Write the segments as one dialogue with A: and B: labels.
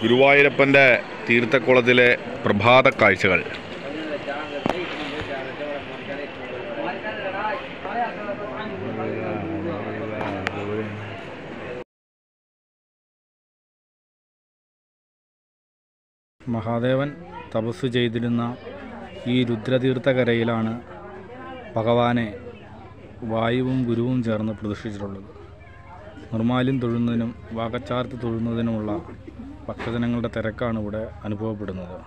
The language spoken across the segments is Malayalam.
A: ഗുരുവായൂരപ്പൻ്റെ തീർത്ഥക്കുളത്തിലെ പ്രഭാത കാഴ്ചകൾ
B: മഹാദേവൻ തപസ് ചെയ്തിരുന്ന ഈ രുദ്രതീർത്ഥകരയിലാണ് ഭഗവാനെ വായുവും ഗുരുവും ചേർന്ന് പ്രതിഷ്ഠിച്ചിട്ടുള്ളത് നിർമാല്യം തൊഴുന്നതിനും വാകച്ചാർത്ത് തൊഴുന്നതിനുമുള്ള ഭക്തജനങ്ങളുടെ തിരക്കാണ് ഇവിടെ അനുഭവപ്പെടുന്നത്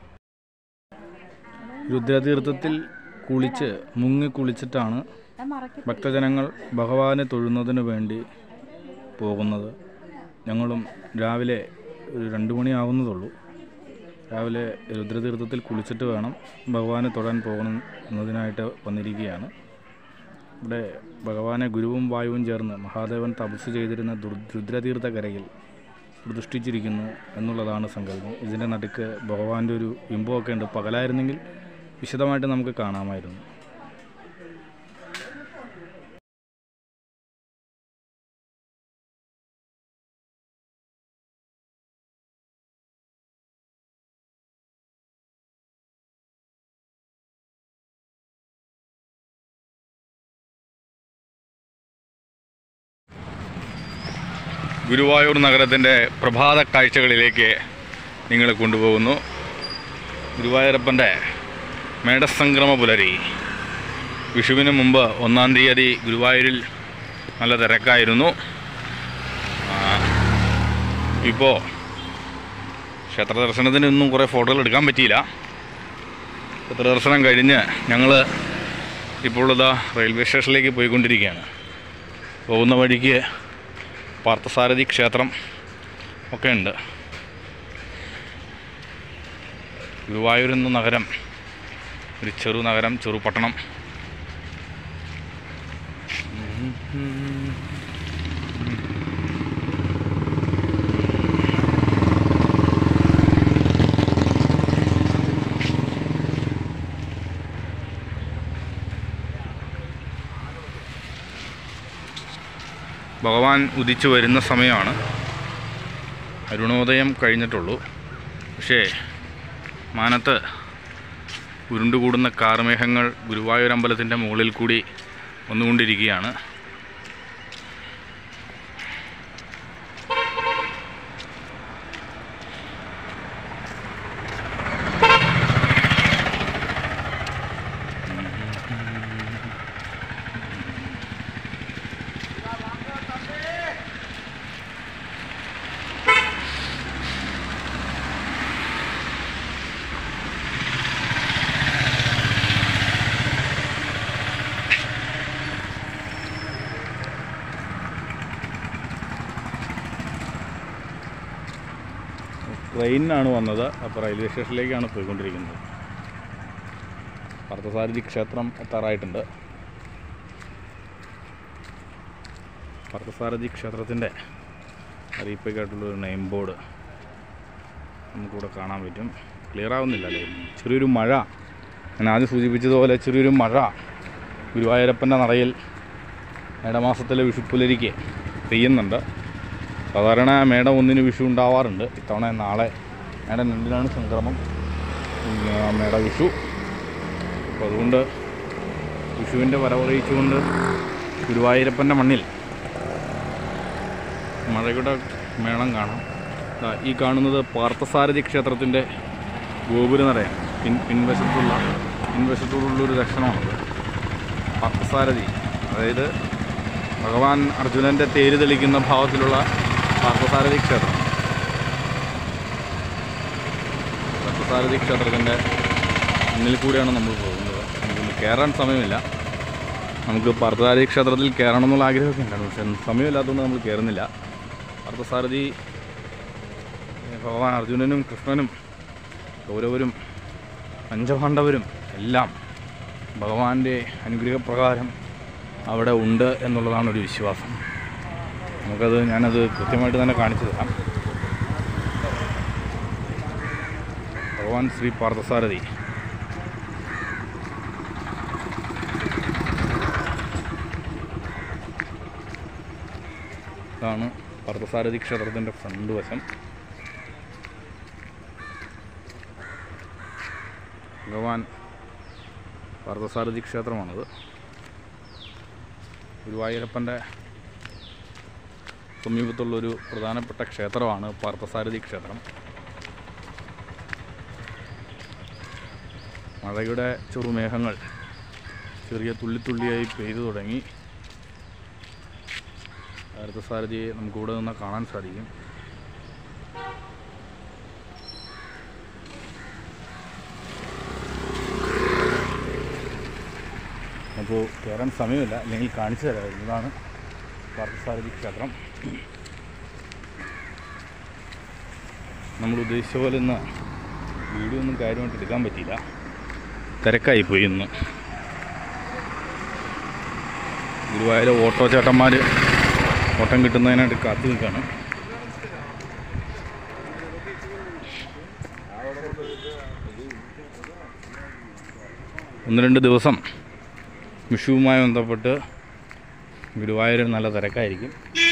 B: രുദ്രതീർത്ഥത്തിൽ കുളിച്ച് മുങ്ങി കുളിച്ചിട്ടാണ് ഭക്തജനങ്ങൾ ഭഗവാനെ തൊഴുന്നതിനു വേണ്ടി പോകുന്നത് ഞങ്ങളും രാവിലെ ഒരു രണ്ട് മണിയാവുന്നതുള്ളൂ രാവിലെ രുദ്രതീർത്ഥത്തിൽ കുളിച്ചിട്ട് വേണം ഭഗവാനെ തൊഴാൻ പോകണം എന്നതിനായിട്ട് വന്നിരിക്കുകയാണ് ഇവിടെ ഭഗവാനെ ഗുരുവും വായുവും ചേർന്ന് മഹാദേവൻ തപസ് ചെയ്തിരുന്ന ദുർ രുദ്രതീർത്ഥകരയിൽ പ്രതിഷ്ഠിച്ചിരിക്കുന്നു എന്നുള്ളതാണ് സങ്കല്പം ഇതിൻ്റെ നടുക്ക് ഭഗവാന്റെ ഒരു ബിംബമൊക്കെ ഉണ്ട് പകലായിരുന്നെങ്കിൽ വിശദമായിട്ട് നമുക്ക് കാണാമായിരുന്നു
A: ഗുരുവായൂർ നഗരത്തിൻ്റെ പ്രഭാത കാഴ്ചകളിലേക്ക് നിങ്ങളെ കൊണ്ടുപോകുന്നു ഗുരുവായൂരപ്പൻ്റെ മേടസംക്രമ പുലരി വിഷുവിന് മുമ്പ് ഒന്നാം തീയതി ഗുരുവായൂരിൽ നല്ല തിരക്കായിരുന്നു ഇപ്പോൾ ക്ഷേത്ര ദർശനത്തിനൊന്നും കുറേ ഫോട്ടോകൾ എടുക്കാൻ പറ്റിയില്ല ക്ഷേത്ര ദർശനം കഴിഞ്ഞ് ഞങ്ങൾ ഇപ്പോൾ ഇതാ റെയിൽവേ സ്റ്റേഷനിലേക്ക് പോയിക്കൊണ്ടിരിക്കുകയാണ് പോകുന്ന വഴിക്ക് പാർത്ഥസാരഥി ക്ഷേത്രം ഒക്കെ ഉണ്ട് ഗുരുവായൂർ എന്ന നഗരം ഒരു ചെറു നഗരം ചെറുപട്ടണം ഭഗവാൻ ഉദിച്ചു വരുന്ന സമയമാണ് അരുണോദയം കഴിഞ്ഞിട്ടുള്ളൂ പക്ഷേ മാനത്ത് ഉരുണ്ടുകൂടുന്ന കാർമേഘങ്ങൾ ഗുരുവായൂർ അമ്പലത്തിൻ്റെ മുകളിൽ കൂടി വന്നുകൊണ്ടിരിക്കുകയാണ് ട്രെയിനിനാണ് വന്നത് അപ്പോൾ റെയിൽവേ സ്റ്റേഷനിലേക്കാണ് പോയിക്കൊണ്ടിരിക്കുന്നത് പാർത്ഥസാരഥി ക്ഷേത്രം എത്താറായിട്ടുണ്ട് പാർത്ഥസാരഥി ക്ഷേത്രത്തിൻ്റെ അറിയിപ്പൊക്കെയായിട്ടുള്ളൊരു നെയിം ബോർഡ് നമുക്കിവിടെ കാണാൻ പറ്റും ക്ലിയർ ആവുന്നില്ല അല്ലേ ചെറിയൊരു മഴ ഞാൻ ആദ്യം സൂചിപ്പിച്ചതുപോലെ ചെറിയൊരു മഴ ഗുരുവായൂരപ്പൻ്റെ നടയിൽ മേടമാസത്തിലെ വിഷുപ്പുലരിക്ക് പെയ്യുന്നുണ്ട് സാധാരണ മേടം ഒന്നിന് വിഷു ഉണ്ടാവാറുണ്ട് ഇത്തവണ നാളെ മേടം രണ്ടിനാണ് സംക്രമം പിന്നെ മേട വിഷു അപ്പോൾ അതുകൊണ്ട് വിഷുവിൻ്റെ വരവറിയിച്ചുകൊണ്ട് ഗുരുവായൂരപ്പൻ്റെ മണ്ണിൽ മഴയുടെ മേളം കാണാം ദാ ഈ കാണുന്നത് പാർത്ഥസാരഥി ക്ഷേത്രത്തിൻ്റെ ഗോപുരനടയാണ് പിൻ പിൻവശത്തുള്ള പിൻവശത്തുള്ളൊരു ലക്ഷണമാണ് പാർത്ഥസാരഥി അതായത് ഭഗവാൻ അർജുനൻ്റെ തേര് തെളിക്കുന്ന ഭാവത്തിലുള്ള പാർത്ഥസാരഥി ക്ഷേത്രം പാർത്ഥസാരഥി ക്ഷേത്രത്തിൻ്റെ മുന്നിൽ കൂടിയാണ് നമ്മൾ പോകുന്നത് നമുക്കൊന്ന് കയറാൻ സമയമില്ല നമുക്ക് പാർത്ഥസാരഥി ക്ഷേത്രത്തിൽ കയറണം എന്നുള്ള ആഗ്രഹമൊക്കെ ഉണ്ടായിരുന്നു പക്ഷെ സമയമില്ലാത്തതുകൊണ്ട് നമ്മൾ കയറുന്നില്ല പാർത്ഥസാരഥി ഏഹ്, ഭഗവാൻ അർജുനനും കൃഷ്ണനും കൗരവരും പഞ്ചപാണ്ഡവരും എല്ലാം ഭഗവാന്റെ അനുഗ്രഹപ്രകാരം അവിടെ ഉണ്ട് എന്നുള്ളതാണ് ഒരു വിശ്വാസം നമുക്കത് ഞാനത് കൃത്യമായിട്ട് തന്നെ കാണിച്ചു തരാം ഭഗവാൻ ശ്രീ പാർത്ഥസാരഥി ഇതാണ് പാർത്ഥസാരഥി ക്ഷേത്രത്തിൻ്റെ ഫ്രണ്ട് വശം
B: ഭഗവാൻ പാർത്ഥസാരഥി ക്ഷേത്രമാണത് ഗുരുവായൂരപ്പൻ്റെ സമീപത്തുള്ളൊരു പ്രധാനപ്പെട്ട ക്ഷേത്രമാണ് പാർത്ഥസാരഥി ക്ഷേത്രം മഴയുടെ ചെറുമേഘങ്ങൾ ചെറിയ തുള്ളിത്തുള്ളിയായി പെയ്തു തുടങ്ങി പാർത്ഥസാരഥിയെ നമുക്കിവിടെ നിന്ന് കാണാൻ സാധിക്കും അപ്പോൾ കയറാൻ സമയമില്ല അല്ലെങ്കിൽ കാണിച്ചു തരാമായിരുന്നു ഇതാണ് പാർത്ഥസാരഥി ക്ഷേത്രം നമ്മൾ ഉദ്ദേശിച്ച പോലെ ഇന്ന് വീഡിയോ ഒന്നും കാര്യമായിട്ട് എടുക്കാൻ പറ്റിയില്ല തിരക്കായിപ്പോയി ഇന്ന് ഗുരുവായൂർ ഓട്ടോ ചേട്ടന്മാർ ഓട്ടം കിട്ടുന്നതിനായിട്ട് കാത്തു നിൽക്കുകയാണ് ഒന്ന് രണ്ട് ദിവസം വിഷുവുമായി ബന്ധപ്പെട്ട് ഗുരുവായൂരിൽ നല്ല തിരക്കായിരിക്കും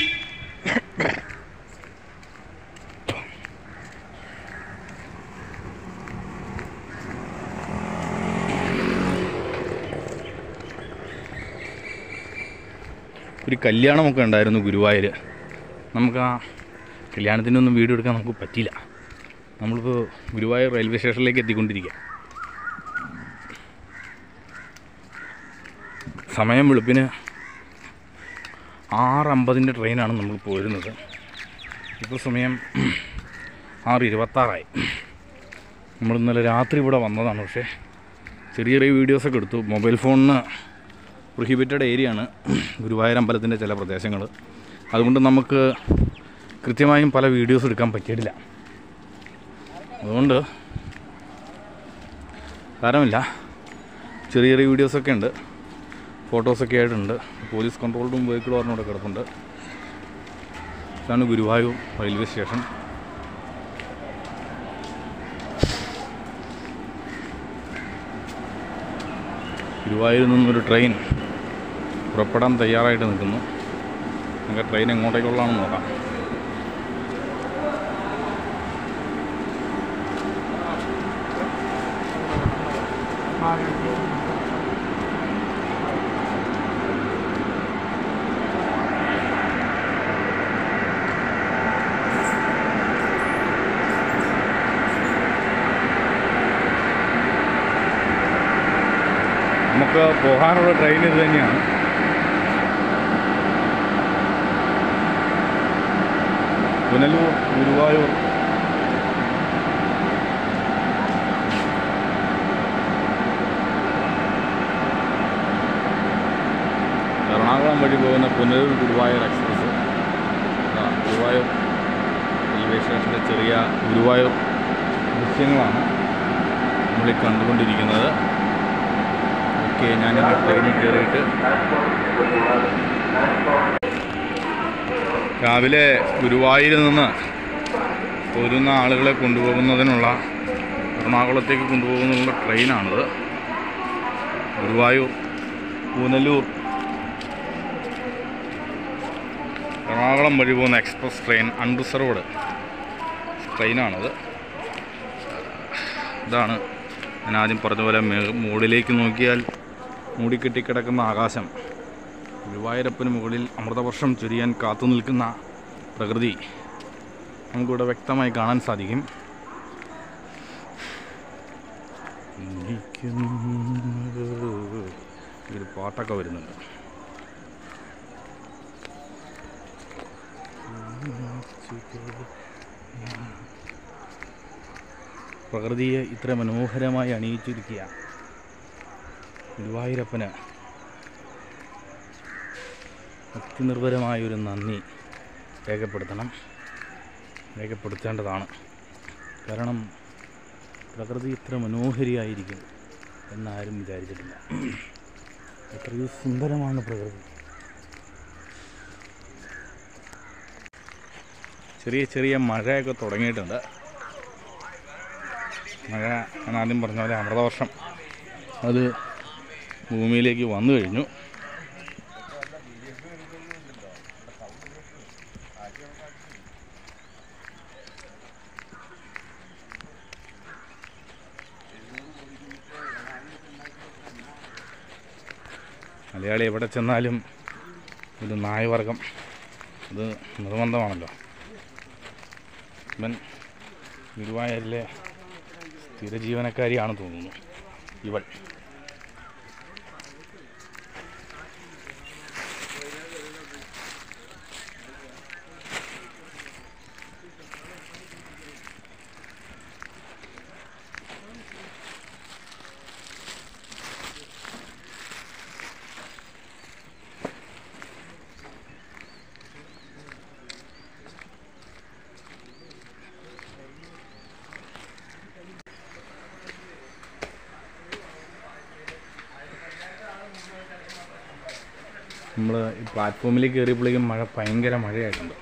B: ഒരു കല്യാണമൊക്കെ ഉണ്ടായിരുന്നു ഗുരുവായൂർ നമുക്ക് ആ കല്യാണത്തിനൊന്നും വീഡിയോ എടുക്കാൻ നമുക്ക് പറ്റിയില്ല നമ്മളിപ്പോൾ ഗുരുവായൂർ റെയിൽവേ സ്റ്റേഷനിലേക്ക് എത്തിക്കൊണ്ടിരിക്കുക സമയം വെളുപ്പിന് ആറ് അമ്പതിൻ്റെ ട്രെയിനാണ് നമ്മൾ പോരുന്നത് ഇപ്പോൾ സമയം ആറ് ഇരുപത്താറായി നമ്മൾ ഇന്നലെ രാത്രി ഇവിടെ വന്നതാണ് പക്ഷേ ചെറിയ ചെറിയ വീഡിയോസൊക്കെ എടുത്തു മൊബൈൽ ഫോണിന് പ്രൊഹിബിറ്റഡ് ഏരിയ ആണ് ഗുരുവായൂർ അമ്പലത്തിൻ്റെ ചില പ്രദേശങ്ങൾ അതുകൊണ്ട് നമുക്ക് കൃത്യമായും പല വീഡിയോസ് എടുക്കാൻ പറ്റിയിട്ടില്ല അതുകൊണ്ട് സാരമില്ല ചെറിയ ചെറിയ വീഡിയോസൊക്കെ ഉണ്ട് ഫോട്ടോസൊക്കെ ആയിട്ടുണ്ട് പോലീസ് കൺട്രോൾ റൂം വെഹിക്കിൾ പറഞ്ഞവിടെ കിടപ്പുണ്ട് ഇതാണ് ഗുരുവായൂർ റെയിൽവേ സ്റ്റേഷൻ ഗുരുവായൂരിൽ നിന്നൊരു ട്രെയിൻ പുറപ്പെടാൻ തയ്യാറായിട്ട് നിൽക്കുന്നു നമുക്ക് ട്രെയിൻ എങ്ങോട്ടേക്കുള്ളതാണെന്ന് നോക്കാം നമുക്ക് പോകാനുള്ള ട്രെയിൻ ഇത് തന്നെയാണ് പുനലൂർ ഗുരുവായൂർ എറണാകുളം വഴി പോകുന്ന പുനലൂർ ഗുരുവായൂർ എക്സ്പ്രസ് ആ, ഗുരുവായൂർ റെയിൽവേ സ്റ്റേഷൻ്റെ ചെറിയ ഗുരുവായൂർ ദൃശ്യങ്ങളാണ് നമ്മളീ കണ്ടുകൊണ്ടിരിക്കുന്നത് ഓക്കെ ഞാൻ ട്രെയിനിൽ കയറിയിട്ട് രാവിലെ ഗുരുവായൂരിൽ നിന്ന് പോരുന്ന ആളുകളെ കൊണ്ടുപോകുന്നതിനുള്ള എറണാകുളത്തേക്ക് കൊണ്ടുപോകുന്നതിനുള്ള ട്രെയിനാണിത് ഗുരുവായൂർ പൂനലൂർ എറണാകുളം വഴി പോകുന്ന എക്സ്പ്രസ് ട്രെയിൻ അൺറിസർവ്ഡ് ട്രെയിനാണിത് ഇതാണ് ഞാൻ ആദ്യം പറഞ്ഞ പോലെ മേ- മുകളിലേക്ക് നോക്കിയാൽ മൂടിക്കെട്ടിക്കിടക്കുന്ന ആകാശം ഗുരുവായൂരപ്പന് മുകളിൽ അമൃതവർഷം ചൊരിയാൻ കാത്തു നിൽക്കുന്ന പ്രകൃതി നമുക്കിവിടെ വ്യക്തമായി കാണാൻ സാധിക്കും ഒരു പാട്ടൊക്കെ വരുന്നുണ്ട് പ്രകൃതിയെ ഇത്ര മനോഹരമായി അണിയിച്ചിരിക്കുക ഗുരുവായൂരപ്പന് അത്യുനിർഭരമായൊരു നന്ദി രേഖപ്പെടുത്തണം രേഖപ്പെടുത്തേണ്ടതാണ് കാരണം പ്രകൃതി ഇത്ര മനോഹരിയായിരിക്കും എന്നാരും വിചാരിച്ചിട്ടില്ല എത്രയോ സുന്ദരമാണ് പ്രകൃതി ചെറിയ ചെറിയ മഴയൊക്കെ തുടങ്ങിയിട്ടുണ്ട് മഴ ഞാൻ ആദ്യം പറഞ്ഞ പോലെ അമൃതവർഷം അത് ഭൂമിയിലേക്ക് വന്നു കഴിഞ്ഞു മലയാളി എവിടെ ചെന്നാലും ഒരു നായവർഗം അത് നിർബന്ധമാണല്ലോ ഇവൻ ഗുരുവായൂരിലെ സ്ഥിര ജീവനക്കാരിയാണെന്ന് തോന്നുന്നു ഇവൾ നമ്മൾ ഈ പ്ലാറ്റ്ഫോമിൽ കയറിയപ്പോഴേക്കും മഴ ഭയങ്കര മഴയായിട്ടുണ്ട്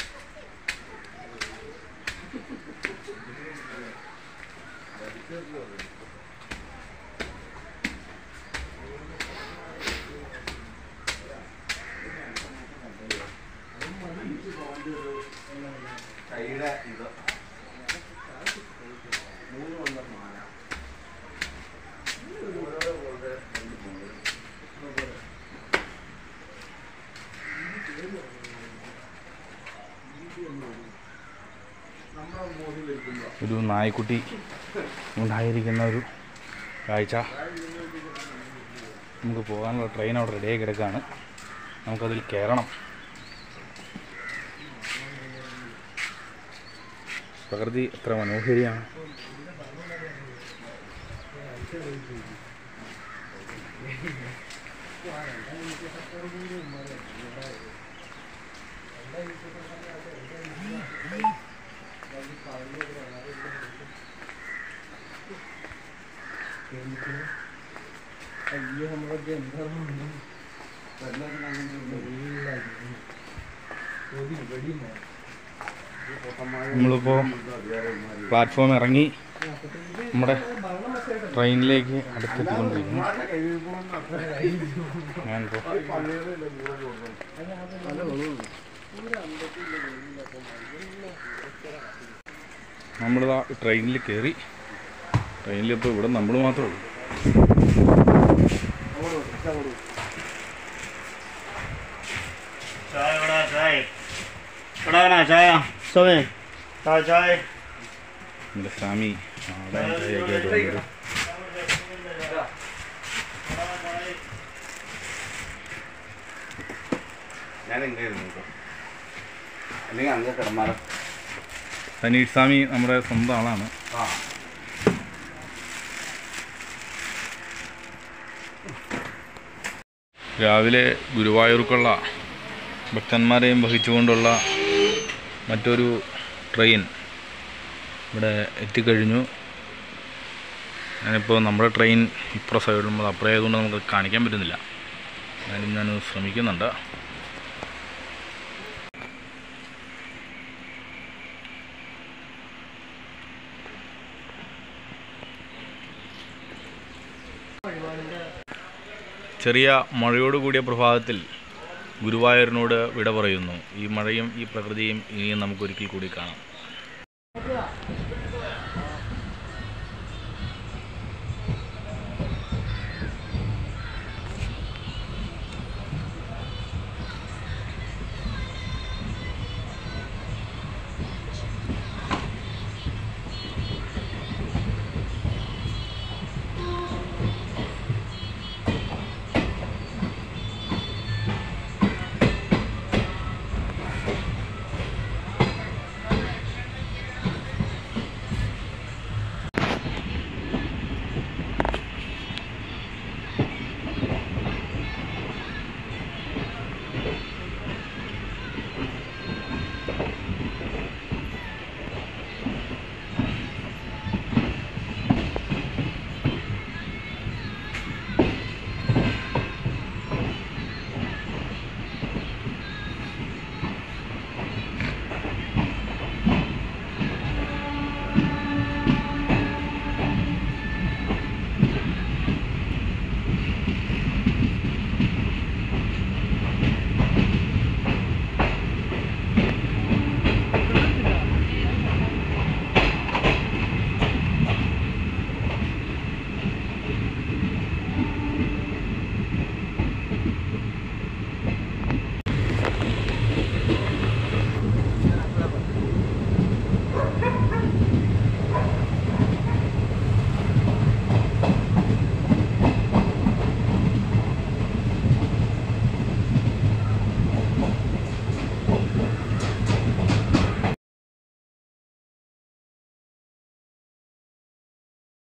B: ഒരു നായ്ക്കുട്ടി ഉണ്ടായിരിക്കുന്ന ഒരു കാഴ്ച നമുക്ക് പോകാനുള്ള ട്രെയിൻ അവിടെ റെഡിയായി കിടക്കുകയാണ് നമുക്കതിൽ കയറണം പ്രകൃതി എത്ര മനോഹരിയാണ് നമ്മളിപ്പോൾ പ്ലാറ്റ്ഫോം ഇറങ്ങി നമ്മുടെ ട്രെയിനിലേക്ക് അടുത്തെത്തിക്കൊണ്ടിരിക്കുന്നു ഞാനിപ്പോൾ നമ്മളിതാ ട്രെയിനിൽ കയറി ട്രെയിനിലിപ്പോൾ ഇവിടെ നമ്മൾ മാത്രമേ ഉള്ളൂ
C: चाय बड़ा चाय बड़ा ना चाय सोमे चाय चाय
B: നമ്മുടെ സ്വാമി നാടൻ ചായയൊക്കെ ആയിട്ട് വന്നിട്ട്
D: ഞാൻ എങ്ങനെ ഇരുന്നു കേട്ടോ അല്ലെങ്കിൽ അങ്ങ് കിടന്നാലോ
B: സനീഷ് സ്വാമി നമ്മുടെ സ്വന്തം ആളാണ്
D: ആ
B: രാവിലെ ഗുരുവായൂർക്കുള്ള ഭക്തന്മാരെയും വഹിച്ചുകൊണ്ടുള്ള മറ്റൊരു ട്രെയിൻ ഇവിടെ എത്തിക്കഴിഞ്ഞു ഞാനിപ്പോൾ നമ്മുടെ ട്രെയിൻ ഇപ്പുറ സൈഡിലും അത് അപ്പുറം ആയതുകൊണ്ട് നമുക്ക് കാണിക്കാൻ പറ്റുന്നില്ല എന്നാലും ഞാൻ ശ്രമിക്കുന്നുണ്ട് ചെറിയ മഴയോട് കൂടിയ പ്രഭാതത്തിൽ ഗുരുവായൂരിനോട് വിട പറയുന്നു ഈ മഴയും ഈ പ്രകൃതിയും ഇനിയും നമുക്കൊരിക്കൽ കൂടി കാണാം